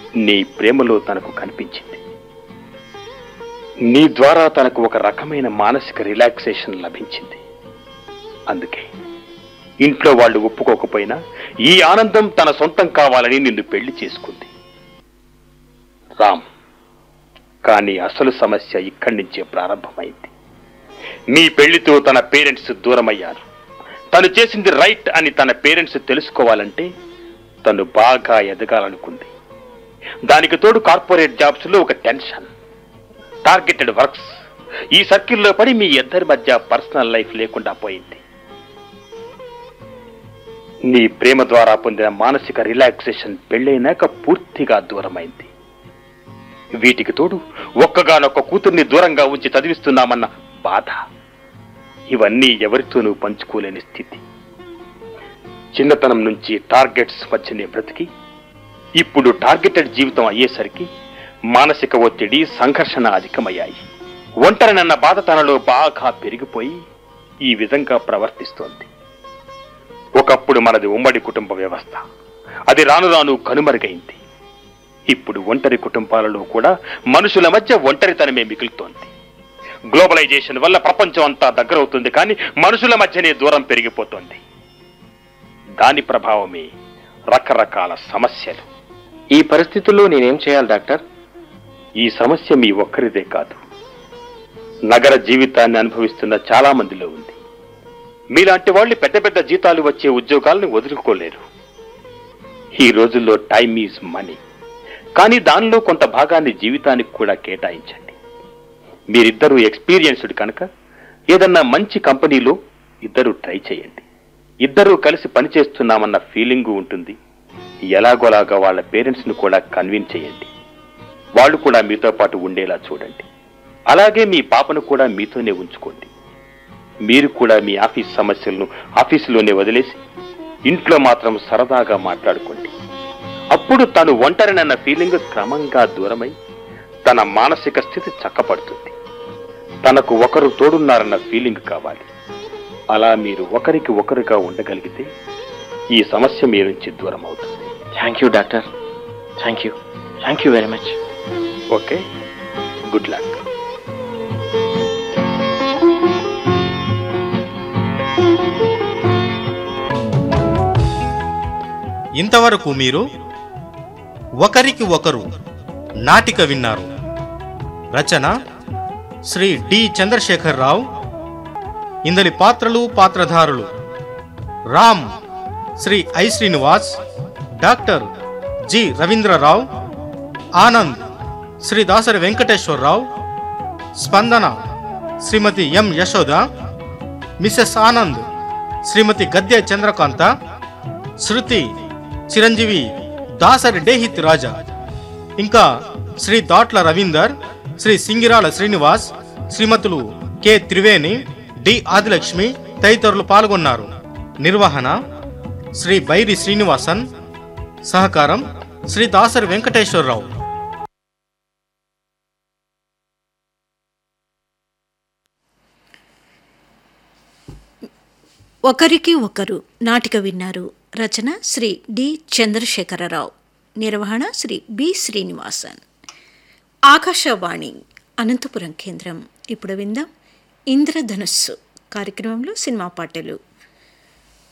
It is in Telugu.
నీ ప్రేమలో తనకు కనిపించింది నీ ద్వారా తనకు ఒక రకమైన మానసిక రిలాక్సేషన్ లభించింది అందుకే ఇంట్లో వాళ్ళు ఒప్పుకోకపోయినా ఈ ఆనందం తన సొంతం కావాలని నిన్ను పెళ్లి చేసుకుంది రామ్ కానీ అసలు సమస్య ఇక్కడి నుంచే ప్రారంభమైంది మీ పెళ్లితో తన పేరెంట్స్ దూరమయ్యారు తను చేసింది రైట్ అని తన పేరెంట్స్ తెలుసుకోవాలంటే తను బాగా ఎదగాలనుకుంది దానికి తోడు కార్పొరేట్ జాబ్స్ లో ఒక టెన్షన్ టార్గెటెడ్ వర్క్స్ ఈ సర్కిల్లో పడి మీ ఇద్దరి మధ్య పర్సనల్ లైఫ్ లేకుండా పోయింది నీ ప్రేమ ద్వారా పొందిన మానసిక రిలాక్సేషన్ పెళ్ళైనాక పూర్తిగా దూరమైంది వీటికి తోడు ఒక్కగానొక్క కూతుర్ని దూరంగా ఉంచి చదివిస్తున్నామన్న బాధ ఇవన్నీ ఎవరితోనూ పంచుకోలేని స్థితి చిన్నతనం నుంచి టార్గెట్స్ మధ్యనే బ్రతికి ఇప్పుడు టార్గెటెడ్ జీవితం అయ్యేసరికి మానసిక ఒత్తిడి సంఘర్షణ అధికమయ్యాయి ఒంటరినన్న బాధ తనలో బాగా పెరిగిపోయి ఈ విధంగా ప్రవర్తిస్తోంది ఒకప్పుడు మనది ఉమ్మడి కుటుంబ వ్యవస్థ అది రాను రాను కనుమరుగైంది ఇప్పుడు ఒంటరి కుటుంబాలలో కూడా మనుషుల మధ్య ఒంటరితనమే మిగులుతోంది గ్లోబలైజేషన్ వల్ల ప్రపంచం అంతా దగ్గరవుతుంది కానీ మనుషుల మధ్యనే దూరం పెరిగిపోతోంది దాని ప్రభావమే రకరకాల సమస్యలు ఈ పరిస్థితుల్లో నేనేం చేయాలి డాక్టర్ ఈ సమస్య మీ ఒక్కరిదే కాదు నగర జీవితాన్ని అనుభవిస్తున్న చాలా మందిలో ఉంది మీలాంటి వాళ్ళు పెద్ద పెద్ద జీతాలు వచ్చే ఉద్యోగాలను వదులుకోలేరు ఈ రోజుల్లో టైమ్ ఈజ్ మనీ కానీ దానిలో కొంత భాగాన్ని జీవితానికి కూడా కేటాయించండి మీరిద్దరూ ఎక్స్పీరియన్స్డ్ కనుక ఏదన్నా మంచి కంపెనీలో ఇద్దరు ట్రై చేయండి ఇద్దరూ కలిసి పనిచేస్తున్నామన్న ఫీలింగు ఉంటుంది ఎలాగోలాగా వాళ్ళ పేరెంట్స్ను కూడా కన్విన్స్ చేయండి వాళ్ళు కూడా మీతో పాటు ఉండేలా చూడండి అలాగే మీ పాపను కూడా మీతోనే ఉంచుకోండి మీరు కూడా మీ ఆఫీస్ సమస్యలను ఆఫీసులోనే వదిలేసి ఇంట్లో మాత్రం సరదాగా మాట్లాడుకోండి అప్పుడు తను ఒంటరినన్న ఫీలింగ్ క్రమంగా దూరమై తన మానసిక స్థితి చక్కపడుతుంది తనకు ఒకరు తోడున్నారన్న ఫీలింగ్ కావాలి అలా మీరు ఒకరికి ఒకరుగా ఉండగలిగితే ఈ సమస్య మీ నుంచి దూరం అవుతుంది thank you doctor thank you thank you very much okay good luck ఇంతవరకు మీరు ఒకరికి ఒకరు నాటిక విన్నారు రచన శ్రీ డి చంద్రశేఖర్ రావు ఇందలి పాత్రలు పాత్రధారులు Ram Shri I Srinivas doctor G Ravindrarao Anand Shri Dasari Venkateswararao Spandana Shrimati M Yashoda Mrs Anand Shrimati Gadde Chandrakanta Shruti Chiranjeevi Dasari Dehith Raja ఇంకా శ్రీ దాట్ల రవీందర్ శ్రీ సింగిరాల శ్రీనివాస్ శ్రీమతులు కె త్రివేణి డి ఆదిలక్ష్మి తదితరులు పాల్గొన్నారు నిర్వహణ శ్రీ బైరి శ్రీనివాసన్ సహకారం శ్రీ దాసరి వెంకటేశ్వరరావు ఒకరికి ఒకరు నాటిక విన్నారు రచన శ్రీ డి చంద్రశేఖరరావు నిర్వహణ శ్రీ బి శ్రీనివాసన్ ఆకాశవాణి అనంతపురం కేంద్రం ఇప్పుడు విందాం ఇంద్రధనుస్సు కార్యక్రమంలో సినిమా పాటలు